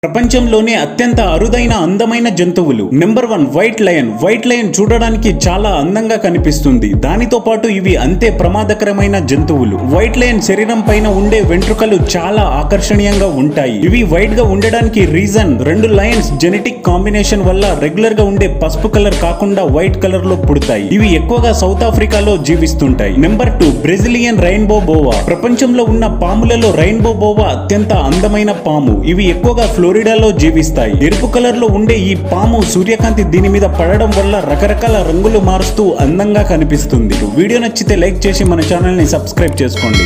ప్రపంచంలోనే అత్యంత అరుదైన అందమైన జంతువులు number one white lion white lion చూడడానికి చాలా అందంగా కనిపిస్తుంది దానితో పాటు ఇవి అంతే ప్రమాదకరమైన జంతువులు వైట్ లయన్ శరీరం పైన ఉండే వెంట్రుకలు చాలా ఆకర్షణీయంగా ఉంటాయి ఇవి వైట్ గా ఉండడానికి రీజన్ రెండు లయన్స్ జెనెటిక్ కాంబినేషన్ వల్ల రెగ్యులర్ గా ఉండే పసుపు కలర్ కాకుండా వైట్ కలర్ లో పుడతాయి ఇవి ఎక్కువగా సౌత్ ఆఫ్రికాలో జీవిస్తుంటాయి number two Brazilian rainbow boa ప్రపంచంలో ఉన్న పాములలో రెయిన్బో బోవా అత్యంత అందమైన పాము ఇవి ఎక్కువగా ఫ్లోరిడాలో జీవిస్తాయి ఎరుపు కలర్ లో ఉండే ఈ పాము సూర్యకాంతి దీని మీద పడడం వల్ల రకరకాల రంగులు మారుస్తూ అందంగా కనిపిస్తుంది వీడియో నచ్చితే లైక్ చేసి మన ఛానల్ ని సబ్స్క్రైబ్ చేసుకోండి